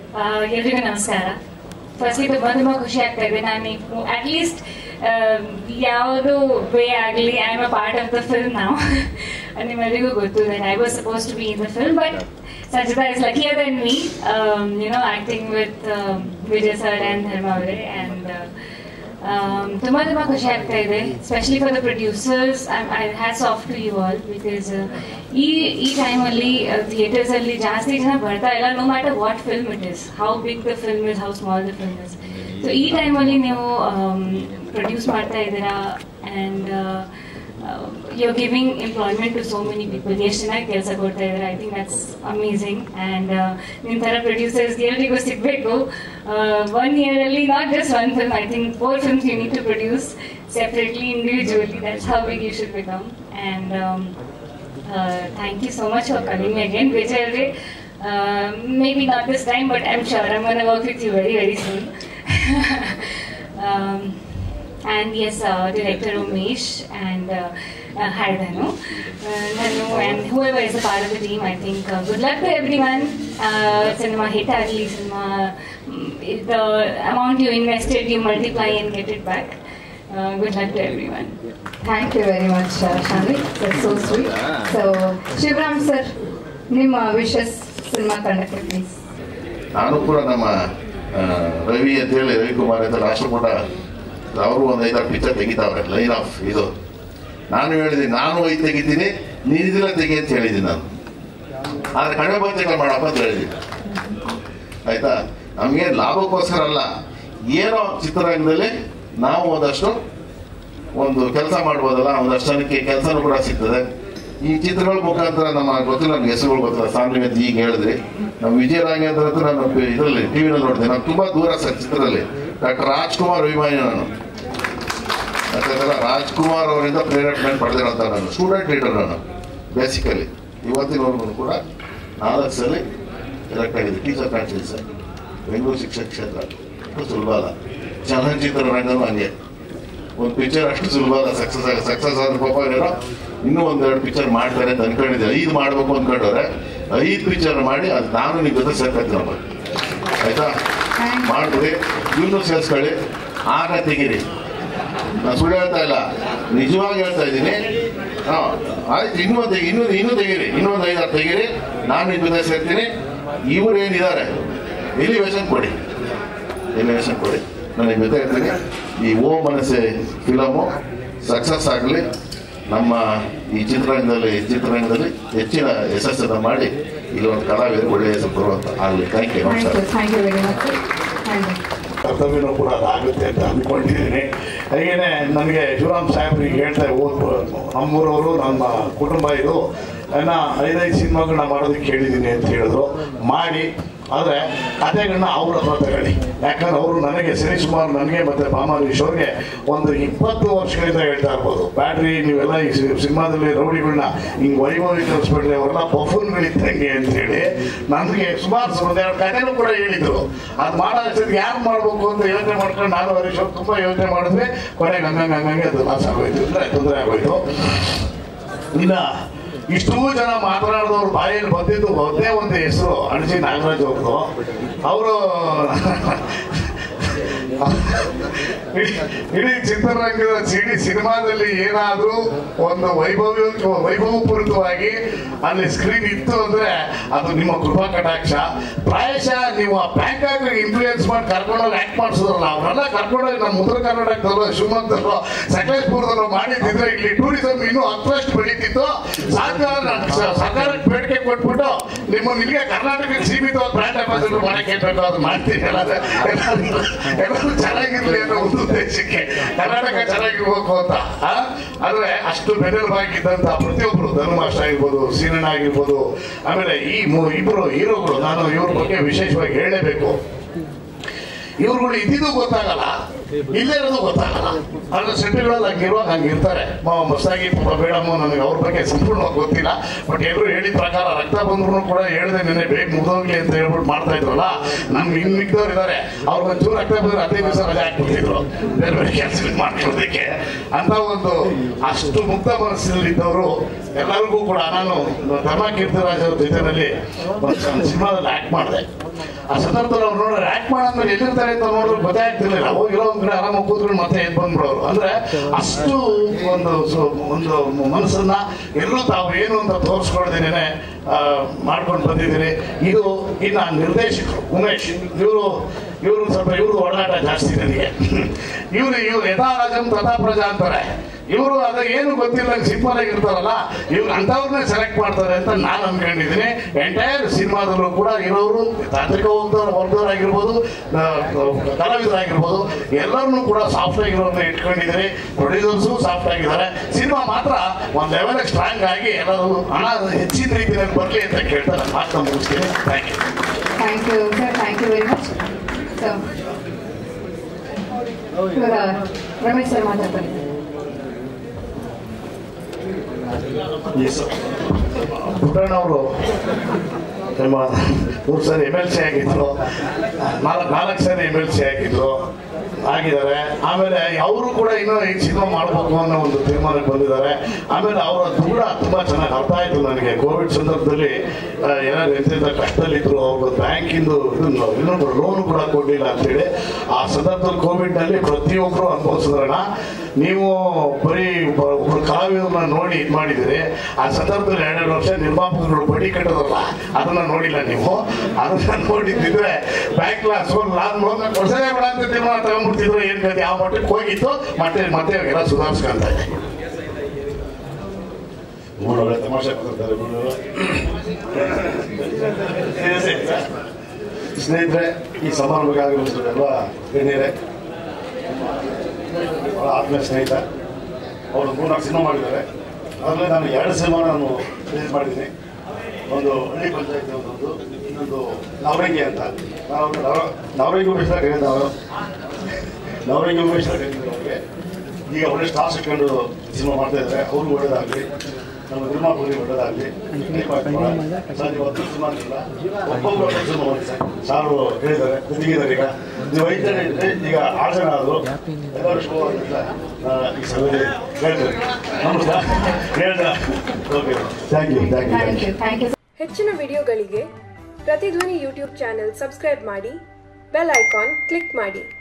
ಆ, ಎಲ್ರಿಗೂ ನಮಸ್ಕಾರ ಫಸ್ಟ್ಲಿ ತುಂಬ ತುಂಬ ಖುಷಿ ಆಗ್ತಾ ಇದೆ ನಾನು ಅಟ್ ಲೀಸ್ಟ್ ಯಾವುದು ವೇ ಆಗಲಿ I am a part of the film ನಾವು ನಿಮ್ಮೆಲ್ಲರಿಗೂ ಗೊತ್ತು that I was suppose to be in the film but Sanchita is luckier than me you know acting with Vijay sir and Dharma ಅವರೇ ಆ್ಯಂಡ್ ತುಂಬ ತುಂಬ ಖುಷಿ ಆಗ್ತಾ ಇದೆ specially for the producers I hats off to you all because ಈ ಈ ಟೈಮಲ್ಲಿ theatres ಅಲ್ಲಿ ಜಾಸ್ತಿ ಜನ ಬರ್ತಾ ಇಲ್ಲ no matter what film it is how big the film is how small the film is so ಈ ಟೈಮಲ್ಲಿ ನೀವು ಪ್ರೊಡ್ಯೂಸ್ ಮಾಡ್ತಾ ಇದ್ದೀರಾ and you giving employment to so many people ಎಷ್ಟು ಚೆನ್ನಾಗಿ ಕೆಲಸ ಕೊಡ್ತಾ ಇದ್ದಾರೆ I think that's amazing and ನಿಮ್ಮ ಥರ ಪ್ರೊಡ್ಯೂಸರ್ಸ್ ಎಲ್ರಿಗೂ ಸಿಗಬೇಕು ಒನ್ ಇಯರಲ್ಲಿ not just one film I think four films you need to produce separately individually that's how big you should become and thank you so much for coming again Vijay ಅವರೇ maybe not this time, but I'm sure I'm going to work with you very, very soon. um, and yes, uh, director Umesh and uh, uh, hi Dhanu, uh, Dhanu and whoever is a part of the team. I think uh, good luck to everyone. Uh, cinema hit agli cinema. mm, The amount you invested, you multiply and get it back. Uh, good luck to everyone. Thank you very much Shanvi sir so sweet so Shivaram sir ನಿಮ್ಮ wishes cinema ತಂಡಕ್ಕೆ please ನಾನು ಕೂಡ ನಮ್ಮ ಆ, ರವಿ ಅಂತೇಳಿ ರವಿಕುಮಾರ್ ಅಂತ ರಾಷ್ಟ್ರಕೂಟ ಅವರು ಒಂದು ಐದಾರು ಪಿಕ್ಚರ್ ತೆಗಿತಾವ್ರೆ ಲೈನ್ ಆಫ್ ಇದು ನಾನು ಹೇಳಿದ್ದೀನಿ ನಾನು ಐದು ತೆಗಿತೀನಿ ನೀನಿದಿಲ್ಲ ತೆಗಿ ಅಂತ ಹೇಳಿದ್ದೀನಿ ನಾನು ಆದರೆ ಕಡಿಮೆ ಬಂದಿಲ್ಲ ಮಾಡಪ್ಪ ಅಂತ ಹೇಳಿದ್ದೀನಿ ಆಯ್ತಾ ನಮಗೆ ಲಾಭಕ್ಕೋಸ್ಕರ ಅಲ್ಲ ಏನೋ ಚಿತ್ರರಂಗದಲ್ಲಿ ನಾವು ಒಂದಷ್ಟು ಒಂದು ಕೆಲಸ ಮಾಡ್ಬೋದಲ್ಲ ಒಂದಷ್ಟು ಜನಕ್ಕೆ ಕೆಲಸನೂ ಕೂಡ ಸಿಗ್ತದೆ ಈ ಚಿತ್ರಗಳ ಮುಖಾಂತರ ನಮ್ಮ ಗೊತ್ತಿಲ್ಲ ನನಗೆ ಹೆಸರುಗಳು ಗೊತ್ತಿಲ್ಲ ಸಾಂಗ್ಲಿ ಅಂತ ಈಗ ಹೇಳಿದ್ರಿ ನಮ್ಮ ವಿಜಯ ರಾಘವೇಂದ್ರ ಅಂತ ನಾನು ಇದರಲ್ಲಿ ಟಿವಿನಲ್ಲಿ ನೋಡಿದೆ ನಾನು ತುಂಬಾ ದೂರ ಸರ್ ಚಿತ್ರದಲ್ಲಿ ಡಾಕ್ಟರ್ ರಾಜ್ಕುಮಾರ್ ಅಭಿಮಾನಿ ನಾನು ಯಾಕಂದ್ರೆ ರಾಜ್ಕುಮಾರ್ ಅವರಿಂದ ಪ್ರೇರಣೆ ಪಡೆದಿರೋಂಥ ನಾನು ಸ್ಟೂಡೆಂಟ್ ಲೀಡರ್ ನಾನು ಬೇಸಿಕಲಿ ಇವತ್ತಿನವರೆಗೂ ಕೂಡ ನಾಲ್ಕು ಸಲ ಎಲೆಕ್ಟ್ ಆಗಿದೆ ಟೀಚರ್ ಕಾನ್ಸ್ಟಿಟ್ಯೂನ್ಸ್ ಬೆಂಗಳೂರು ಶಿಕ್ಷಣ ಕ್ಷೇತ್ರ ಅಷ್ಟು ಸುಲಭ ಅಲ್ಲ ಚಲನಚಿತ್ರ ರಂಗನೂ ಹಂಗೆ ಒಂದು ಪಿಕ್ಚರ್ ಅಷ್ಟು ಸುಲಭ ಅಲ್ಲ ಸಕ್ಸಸ್ ಆಗ ಸಕ್ಸಸ್ ಆದ್ರೆ ಪಾಪ ಏನೋ ಇನ್ನೂ ಒಂದೆರಡು ಪಿಕ್ಚರ್ ಮಾಡ್ತಾರೆ ಅಂತ ಅನ್ಕೊಂಡಿದ್ದೆ ಐದು ಮಾಡ್ಬೇಕು ಅನ್ಕೊಂಡವ್ರೆ ಐದು ಪಿಕ್ಚರ್ ಮಾಡಿ ಅದು ನಾನು ನಿಮ್ಮ ಜೊತೆ ಸೇರ್ಕೊತೀನಿ ನಮ್ಮ ಆಯ್ತಾ ಮಾಡ್ಬಿಡಿ ಇವನು ಸೇರಿಸ್ಕೊಳ್ಳಿ ಆಗ ತೆಗೀರಿ ನಾನು ಸುಳ್ಳು ಹೇಳ್ತಾ ಇಲ್ಲ ನಿಜವಾಗಿ ಹೇಳ್ತಾ ಇದ್ದೀನಿ ಹಾಂ ಆಯ್ತು ಇನ್ನೂ ತೆಗಿ ಇನ್ನೂ ಇನ್ನೂ ತೆಗೀರಿ ಇನ್ನೊಂದು ಐದಾರು ತೆಗೀರಿ ನಾನು ನಿಮ್ಮ ಜೊತೆ ಸೇರ್ತೀನಿ ಇವ್ರು ಏನಿದ್ದಾರೆ ಎಲಿವೇಶನ್ ಕೊಡಿ ಎಲಿವೇಶನ್ ಕೊಡಿ ನಾನು ನಿಮ್ಮ ಜೊತೆ ಇರ್ತೀನಿ ಈ ಓ ಮನಸ್ಸೆ ಫಿಲಮು ಸಕ್ಸಸ್ ಆಗಲಿ ನಮ್ಮ ಈ ಚಿತ್ರರಂಗದಲ್ಲಿ ಚಿತ್ರರಂಗದಲ್ಲಿ ಹೆಚ್ಚಿನ ಯಶಸ್ಸನ್ನು ಮಾಡಿ ಇಲ್ಲಿ ಒಂದು ಕಲಾವಿದರು ಒಳ್ಳೆಯ ಹೆಸರು ಬರುವಂತ ಆಗಲಿ ಥ್ಯಾಂಕ್ ಯು ಥ್ಯಾಂಕ್ ನಮಸ್ಕಾರ you thank you very much thank you ಕರ್ತವ್ಯನೂ ಕೂಡ ಅದಾಗುತ್ತೆ ಅಂತ ಅಂದ್ಕೊಂಡಿದ್ದೀನಿ ಹಾಗೇನೆ ನನಗೆ ಶಿವರಾಮ್ ಸಾಹೇಬ್ರಿಗೆ ಹೇಳ್ತಾ ಹೋದ್ರು ನಮ್ಮೂರವರು ನಮ್ಮ ಕುಟುಂಬ ಇದು ನನ್ನ ಐದೈದು ಸಿನಿಮಾಗಳನ್ನ ಮಾಡೋದಕ್ಕೆ ಹೇಳಿದ್ದೀನಿ ಅಂತ ಹೇಳಿದ್ರು ಮಾಡಿ ಆದರೆ ಕಥೆಗಳನ್ನ ಅವ್ರ ಹತ್ರ ತಗೊಳ್ಳಿ ಯಾಕಂದ್ರೆ ಅವರು ನನಗೆ ಸುಮಾರು ನನಗೆ ಮತ್ತೆ ಭಾಮಾರೀಶ್ ಅವ್ರಿಗೆ ಒಂದು ಇಪ್ಪತ್ತು ವರ್ಷಗಳಿಂದ ಹೇಳ್ತಾ ಇರ್ಬೋದು ಬ್ಯಾಟ್ರಿ ನೀವೆಲ್ಲ ಈ ಸಿ- ಸಿನಿಮಾದಲ್ಲಿ ರೌಡಿಗಳನ್ನ ಹಿಂಗೆ ವೈಭವೀಕರಿಸ್ಬಿಟ್ರೆ ಅವರೆಲ್ಲ ಬಫೂನ್ಗಳಿದ್ದಂಗೆ ಅಂತ ಹೇಳಿ ನನಗೆ ಸುಮಾರು ಒಂದೆರಡು ಕಥೆನೂ ಕೂಡ ಹೇಳಿದ್ರು ಅದು ಮಾಡೋ ಅಷ್ಟೊತ್ತಿಗೆ ಯಾರು ಮಾಡ್ಬೇಕು ಅಂತ ಯೋಚನೆ ಮಾಡ್ಕೊಂಡು ನಾನು ಹರೀಶ್ ಅವ್ರು ತುಂಬ ಯೋಚನೆ ಮಾಡಿದ್ರೆ ಕೊನೆಗೆ ಹಂಗಂಗೆ ಹಂಗಂಗೆ ಅದು ಲಾಸ್ ಆಗೋಯ್ತು ಅಂದರೆ ತೊಂದರೆ ಆಗೋಯ್ತು ಇನ್ನ ಇಷ್ಟೂ ಜನ ಮಾತನಾಡಿದವ್ರು ಬಾಯಲ್ಲಿ ಬಂದಿದ್ದು ಒಂದೇ ಒಂದು ಹೆಸರು ಅಣಜಿ ನಾಗರಾಜ್ ಅವ್ರದ್ದು ಅವರು ಇಡೀ ಚಿತ್ರರಂಗದ ಸಿಡಿ ಸಿನಿಮಾದಲ್ಲಿ ಏನಾದ್ರೂ ಒಂದು ವೈಭವ ವೈಭವಪೂರಿತವಾಗಿ ಅಲ್ಲಿ ಸ್ಕ್ರೀನ್ ಇತ್ತು ಅಂದ್ರೆ ಅದು ನಿಮ್ಮ ಕೃಪಾ ಕಟಾಕ್ಷ ಪ್ರಾಯಶಃ ನೀವು ಆ ಬ್ಯಾಂಕಾಕ್ ಇನ್ಫ್ಲೂಯೆನ್ಸ್ ಮಾಡಿ ಕರ್ಕೊಂಡೋಗಿ ಆಕ್ಟ್ ಮಾಡಿಸಿದ್ರಲ್ಲ ಅವರೆಲ್ಲ ಕರ್ಕೊಂಡೋಗಿ ನಮ್ಮ ಉತ್ತರ ಕರ್ನಾಟಕದಲ್ಲೋ ಶಿವಮೊಗ್ಗದಲ್ಲೋ ಸಕಲೇಶ್ಪುರದಲ್ಲೋ ಮಾಡಿದ್ದಿದ್ರೆ ಇಲ್ಲಿ ಟೂರಿಸಂ ಇನ್ನೂ ಹತ್ತರಷ್ಟು ಬೆಳೀತಿತ್ತು ಸರ್ಕಾರ ಸರ್ಕಾರಕ್ಕೆ ಬೇಡಿಕೆ ಕೊಟ್ಬಿಟ್ಟು ನಿಮ್ಮ ನಿಮಗೆ ಕರ್ನಾಟಕಕ್ಕೆ ಸೀಮಿತವಾದ ಬ್ರ್ಯಾಂಡ್ ಅಂಬಾಸಿಡರ್ ಮಾಡಕ್ಕೆ ಬೇಕು ಅದು ಮಾಡ್ತೀನಿ ಎಲ್ಲಾದ್ರೆ ಎಲ್ಲರೂ ಎಲ್ಲರೂ ಚೆನ್ನಾಗಿರ್ಲಿ ಅನ್ನೋ ಒಂದು ಉದ್ದೇಶಕ್ಕೆ ಕರ್ನಾಟಕ ಚೆನ್ನಾಗಿರ್ಬೇಕು ಅಂತ ಆ? ಆದ್ರೆ ಅಷ್ಟು ಬೆನ್ನೆಲುಬಾಗಿದ್ದಂತ ಪ್ರತಿಯೊಬ್ರು ಧನುಮಾಷ್ಟ ಆಗಿರ್ಬೋದು ಸೀನಣ್ಣ ಆಗಿರ್ಬೋದು ಆಮೇಲೆ ಈ ಮೂ- ಇಬ್ರು ಹೀರೋಗಳು ನಾನು ಇವ್ರ ಬಗ್ಗೆ ವಿಶೇಷವಾಗಿ ಹೇಳಲೇಬೇಕು ಇವ್ರುಗಳು ಇದ್ದಿದ್ದು ಗೊತ್ತಾಗಲ್ಲ ಇಲ್ಲೇ ಇರೋದು ಗೊತ್ತಾಗಲ್ಲ ಆದ್ರೆ ಸಿಟಿಗಳಲ್ಲಿ ಹಂಗಿರುವಾಗ ಹಂಗಿರ್ತಾರೆ ಮ- ಮಸ್ತಾಗಿ ಪಾಪ ಬೇಡಮ್ಮ ನನಗೆ ಅವ್ರ ಬಗ್ಗೆ ಸಂಪೂರ್ಣವಾಗಿ ಗೊತ್ತಿಲ್ಲ ಬಟ್ ಎಲ್ಲರೂ ಹೇಳಿದ ಪ್ರಕಾರ ರಕ್ತ ಬಂದ್ರು ಕೂಡ ಹೇಳ್ದೆ ನೆನೆ ಬೇಗ ಮುಗಿದೋಗ್ಲಿ ಅಂತ ಹೇಳ್ಬಿಟ್ಟು ಮಾಡ್ತಾ ಇದ್ರಲ್ಲ ನಮ್ಗೆ ಇನ್ ಮಿಕ್ದವ್ರು ಇದ್ದಾರೆ ಅವ್ರು ಒಂಚೂರು ರಕ್ತ ಬಂದ್ರೆ ಹದಿನೈದು ದಿವಸ ರಜೆ ಹಾಕ್ಬಿಡ್ತಿದ್ರು ಬೇರೆ ಬೇರೆ ಕೆಲಸ ಮಾಡ್ಕೊಳ್ಳೋದಕ್ಕೆ ಅಂತ ಒಂದು ಅಷ್ಟು ಮುಕ್ತ ಮನಸ್ಸಿನಲ್ಲಿದ್ದವರು ಎಲ್ಲರಿಗೂ ಕೂಡ ನಾನು ಧರ್ಮ ಕೀರ್ತಿರಾಜ್ ಅವ್ರ ಜೊತೆನಲ್ಲಿ ಒಂದು ಸಿನಿಮಾದಲ್ಲಿ ಆಕ್ಟ್ ಮಾಡಿದೆ ಆ ಸಂದರ್ಭದಲ್ಲಿ ಅವ್ರು ನೋಡಿದ್ರೆ ಆಕ್ಟ್ ಮಾಡಾದ್ಮೇಲೆ ಎಲ್ಲಿರ್ತಾರೆ ಅಂತ ನೋಡಿದ್ರೆ ಗೊತ್ತಾಗ್ತಿರ್ಲಿಲ್ಲ ಹೋಗಿರೋ ಒಂದ್ ಕಡೆ ಆರಾಮಾಗಿ ಕೂತ್ಕೊಂಡು ಮತ್ತೆ ಎದ್ದು ಬಂದ್ಬಿಡೋರು ಅಂದ್ರೆ ಅಷ್ಟು ಒಂದು ಸು- ಒಂದು ಮನಸ್ಸನ್ನ ಎಲ್ಲೂ ತಾವು ಏನು ಅಂತ ತೋರಿಸ್ಕೊಳ್ದೇನೆ ಮಾಡ್ಕೊಂಡು ಬಂದಿದ್ದೀರಿ ಇದು ಇನ್ನ ನಿರ್ದೇಶಕರು ಉಮೇಶ್ ಇವರು ಇವರು ಸ್ವಲ್ಪ ಇವ್ರದ್ದು ಒಡನಾಟ ಜಾಸ್ತಿ ನನಗೆ ಇವರು ಇವ್ರು ಯಥಾ ರಾಜಂ ತಥಾ ಪ್ರಜಾ ಅಂತಾರೆ ಇವರು ಅದ ಏನು ಗೊತ್ತಿಲ್ಲ ಸಿಂಪಲ್ ಆಗಿರ್ತಾರಲ್ಲ ಇವ್ರು ಅಂಥವ್ರನ್ನೇ ಸೆಲೆಕ್ಟ್ ಮಾಡ್ತಾರೆ ಅಂತ ನಾನು ಅನ್ಕೊಂಡಿದ್ದೀನಿ ಎಂಟೈರ್ ಸಿನಿಮಾದಲ್ಲೂ ಕೂಡ ಇರೋರು ತಾಂತ್ರಿಕ ವರ್ಗದವ್ರು ವರ್ಗದವರಾಗಿರ್ಬೋದು ಆ, ಕಲಾವಿದರಾಗಿರ್ಬೋದು ಎಲ್ಲರನ್ನೂ ಕೂಡ ಸಾಫ್ಟ್ ಆಗಿರೋರನ್ನ ಇಟ್ಕೊಂಡಿದ್ದೀರಿ ಪ್ರೊಡ್ಯೂಸರ್ಸು ಸಾಫ್ಟ್ ಆಗಿದ್ದಾರೆ ಸಿನಿಮಾ ಮಾತ್ರ ಒಂದು ಲೆವೆಲ್ ಸ್ಟ್ರಾಂಗ್ ಆಗಿ ಎಲ್ಲರೂ ಹಣ ಹೆಚ್ಚಿನ ರೀತಿಯಲ್ಲಿ ಬರಲಿ ಅಂತ ಕೇಳ್ತಾರೆ ಮಾತನ್ನ ಮುಗಿಸ್ತೀನಿ thank you thank you sir thank you very much so ಇವಾಗ ರಮೇಶ್ ಸರ್ ಮಾತಾಡ್ತಾರೆ ಎಸ್ ಪುಟ್ಟಣ್ಣವರು ನಮ್ಮ ಮೂರು ಸರಿ ಎಮ್ ಎಲ್ ಸಿ ಆಗಿದ್ರು ನಾಲ್ಕು ನಾಲ್ಕು ಸರಿ ಎಮ್ ಎಲ್ ಸಿ ಆಗಿದ್ರು ಆಗಿದ್ದಾರೆ ಆಮೇಲೆ ಅವರು ಕೂಡ ಇನ್ನೂ ಈ ಸಿನಿಮಾ ಮಾಡಬೇಕು ಅನ್ನೋ ಒಂದು ತೀರ್ಮಾನಕ್ಕೆ ಬಂದಿದ್ದಾರೆ ಆಮೇಲೆ ಅವರ ದೂರ ತುಂಬಾ ಚೆನ್ನಾಗಿ ಅರ್ಥ ಆಯ್ತು ನನಗೆ ಕೋವಿಡ್ ಸಂದರ್ಭದಲ್ಲಿ ಆ, ಏನಾದ್ರು ಎಂತೆಂಥ ಕಷ್ಟದಲ್ಲಿದ್ರು ಅವ್ರ ಬ್ಯಾಂಕಿಂದು ಇದನ್ನು ಇನ್ನೊಂದು ಲೋನ್ ಕೂಡ ಕೊಡಲಿಲ್ಲ ಅಂತೇಳಿ ಆ ಸಂದರ್ಭದಲ್ಲಿ ಕೋವಿಡ್ನಲ್ಲಿ ಪ್ರತಿಯೊಬ್ಬರು ಅನುಭವಿಸಿದ್ರಣ ನೀವು ಬರೀ ಒಬ್ಬ- ಒಬ್ರು ಕಲಾವಿದರನ್ನ ನೋಡಿ ಇದು ಮಾಡಿದಿರಿ ಆ ಸಂದರ್ಭದಲ್ಲಿ ಎರಡೆರಡು ವರ್ಷ ನಿರ್ಮಾಪಕರು ಬಡಿ ಕಟ್ಟೋದಲ್ಲ ಅದನ್ನ ನೋಡಿಲ್ಲ ನೀವು ಅದನ್ನ ನೋಡಿದ್ದಿದ್ರೆ ಬ್ಯಾಂಕ್ ಕ್ಲಾಸ್ ಲಾನ್ ಲೋನ್ ಕೊಡ್ಸದೇ ಬೇಡ ಅಂತ ತೀರ್ಮಾನ ತಗೊಂಡ್ಬಿಡ್ತಿದ್ರು ಏನ್ ಕತೆ ಯಾವ ಮಟ್ಟಕ್ಕೆ ಹೋಗಿತ್ತು ಮತ್ತೆ ಮತ್ತೆ ಎಲ್ಲ ಸುಧಾರಿಸ್ಕೊಂತ ಇದೆ ಮೂರೊಳ್ಳೆ ತಮಾಷೆ ಬರ್ತಾರೆ ಗುರುಗಳು. ಸ್ನೇಹಿತರೆ ಈ ಸಮಾರಂಭಕ್ಕೆ ಆಗಮಿಸಿದೆಲ್ಲ ಗಣ್ಯರೇ ಬಹಳ ಆತ್ಮೀಯ ಸ್ನೇಹಿತ ಅವರು ಮೂರ್ನಾಲ್ಕು ಸಿನಿಮಾ ಮಾಡಿದ್ದಾರೆ ಅದರಲ್ಲಿ ನಾನು ಎರಡು ಸಿನಿಮಾ ನಾನು ರಿಲೀಸ್ ಮಾಡಿದ್ದೀನಿ ಒಂದು ಹಳ್ಳಿ ಪಂಚಾಯತಿ ಒಂದೊಂದು ಇನ್ನೊಂದು ನವರಂಗಿ ಅಂತ ನಾವು ನವ- ನವರಂಗಿ ಉಮೇಶ್ ಕರೀತಾರೆ ನಾವು ನವರಂಗಿ ಉಮೇಶ್ ಕರೀತಾರೆ ಅವ್ರಿಗೆ ಈಗ ಒಳ್ಳೆ ಸ್ಟಾರ್ ಸಿಕ್ಕೊಂಡು ಸಿನಿಮಾ ಮಾಡ್ತಾ ಇದ್ದಾರೆ ಅವ್ರಿಗೂ ಒಳ್ಳೇದಾಗಲಿ ನಮ್ಮ ನಿರ್ಮಾಪಕರಿಗೆ ಒಳ್ಳೇದಾಗಲಿ ಸರ್ ಇವತ್ತು ಸಿನಿಮಾ ಇಲ್ಲ ಒಬ್ಬೊಬ್ಬರು ಒಳ್ಳೆ ಸಿನಿಮಾ ಮಾಡಿ ಸರ್ ಸಾರು ಹೇಳಿದ್ದಾರೆ ಜೊತೆಗಿದ್ದಾರೆ ಈಗ ನೀವು ಐದು ಜನ ಇದ್ರೆ ಈಗ ಆರು ಜನ ಆದರು ಎಲ್ಲರೂ ಶುಭ ಈ ಸಭೆಯಲ್ಲಿ ಹೇಳ್ತಾರೆ ನಮಸ್ಕಾರ ಹೇಳ್ತಾ okay thank you thank you thank you thank you ಹೆಚ್ಚಿನ ವಿಡಿಯೋಗಳಿಗೆ ಪ್ರತಿಧ್ವನಿ ಯೂಟ್ಯೂಬ್ ಚಾನೆಲ್ ಸಬ್ಸ್ಕ್ರೈಬ್ ಮಾಡಿ ಬೆಲ್ ಐಕಾನ್ ಕ್ಲಿಕ್ ಮಾಡಿ